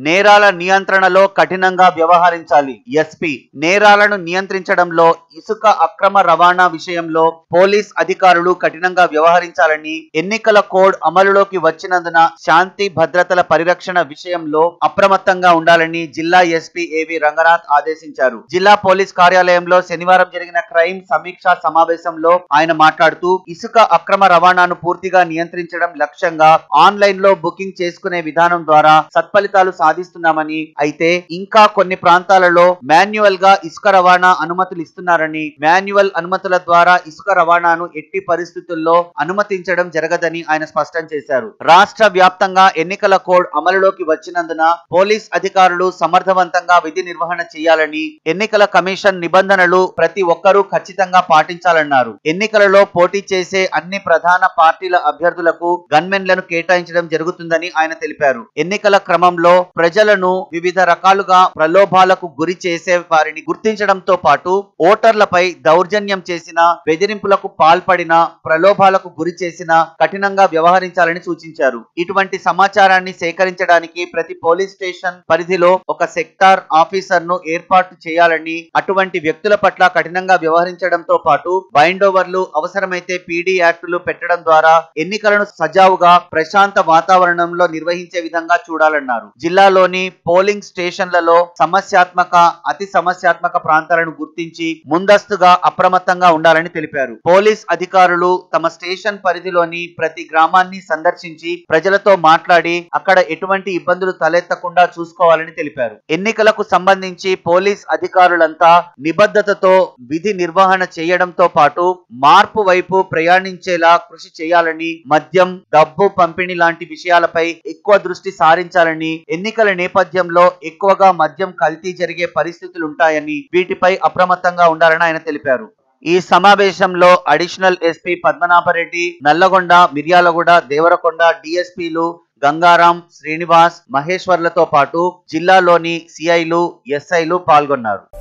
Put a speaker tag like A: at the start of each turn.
A: నేరాల నియంత్రణలో కఠినంగా వ్యవహరించాలి ఎస్పీ నేరాలను నియంత్రించడంలో ఇసుక అక్రమ రవాణా విషయంలో పోలీస్ అధికారులు కఠినంగా వ్యవహరించాలని ఎన్నికల కోడ్ అమలులోకి వచ్చినందున శాంతి భద్రతల పరిరక్షణ విషయంలో అప్రమత్తంగా ఉండాలని జిల్లా ఎస్పీ ఏవి రంగనాథ్ ఆదేశించారు జిల్లా పోలీస్ కార్యాలయంలో శనివారం జరిగిన క్రైమ్ సమీక్షా సమావేశంలో ఆయన మాట్లాడుతూ ఇసుక అక్రమ రవాణాను పూర్తిగా నియంత్రించడం లక్ష్యంగా ఆన్లైన్ లో బుకింగ్ చేసుకునే విధానం ద్వారా సత్ఫలితాలు సాధిస్తున్నామని అయితే ఇంకా కొన్ని ప్రాంతాలలో మాన్యువల్ గా ఇసుక రవాణా అనుమతులు ఇస్తున్నారని మాన్యువల్ అనుమతుల ద్వారా ఇసుక రవాణాను ఎట్టి పరిస్థితుల్లో అనుమతించడం జరగదని ఆయన స్పష్టం చేశారు రాష్ట్ర వ్యాప్తంగా ఎన్నికల కోడ్ అమలులోకి వచ్చినందున పోలీస్ అధికారులు సమర్థవంతంగా విధి నిర్వహణ చేయాలని ఎన్నికల కమిషన్ నిబంధనలు ప్రతి ఒక్కరూ ఖచ్చితంగా పాటించాలన్నారు ఎన్నికలలో పోటీ చేసే అన్ని ప్రధాన పార్టీల అభ్యర్థులకు గన్మెన్లను కేటాయించడం జరుగుతుందని ఆయన తెలిపారు ఎన్నికల క్రమంలో ప్రజలను వివిధ రకాలుగా ప్రలోభాలకు గురి చేసే వారిని గుర్తించడంతో పాటు ఓటర్లపై దౌర్జన్యం చేసిన బెదిరింపులకు పాల్పడిన ప్రలోభాలకు గురి చేసిన కఠినంగా వ్యవహరించాలని సూచించారు ఇటువంటి సమాచారాన్ని సేకరించడానికి ప్రతి పోలీస్ స్టేషన్ పరిధిలో ఒక సెక్టార్ ఆఫీసర్ ను ఏర్పాటు చేయాలని అటువంటి వ్యక్తుల పట్ల కఠినంగా వ్యవహరించడంతో పాటు బైండ్ ఓవర్లు అవసరమైతే పీడీ యాక్టులు పెట్టడం ద్వారా ఎన్నికలను సజావుగా ప్రశాంత వాతావరణంలో నిర్వహించే విధంగా చూడాలన్నారు జిల్లాలోని పోలింగ్ స్టేషన్లలో సమస్యాత్మక అతి సమస్యాత్మక ప్రాంతాలను గుర్తించి ముందస్తుగా అప్రమత్తంగా ఉండాలని తెలిపారు పోలీస్ అధికారులు తమ స్టేషన్ పరిధిలోని ప్రతి గ్రామాన్ని సందర్శించి ప్రజలతో మాట్లాడి అక్కడ ఎటువంటి ఇబ్బందులు తలెత్తకుండా చూసుకోవాలని తెలిపారు ఎన్నికలకు సంబంధించి పోలీస్ అధికారులంతా నిబద్ధతతో విధి నిర్వహణ చేయడంతో పాటు మార్పు వైపు ప్రయాణించేలా కృషి చేయాలని మద్యం డబ్బు పంపిణీ లాంటి విషయాలపై ఎక్కువ దృష్టి సారించాలని ఎన్నికల నేపథ్యంలో ఎక్కువగా మద్యం కల్తీ జరిగే పరిస్థితులుంటాయని వీటిపై అప్రమత్తంగా ఉండాలని ఆయన తెలిపారు ఈ సమావేశంలో అడిషనల్ ఎస్పీ పద్మనాభరెడ్డి నల్లగొండ మిర్యాలగూడ దేవరకొండ డిఎస్పీలు గంగారాం శ్రీనివాస్ మహేశ్వర్లతో పాటు జిల్లాలోని సిఐలు ఎస్ఐలు పాల్గొన్నారు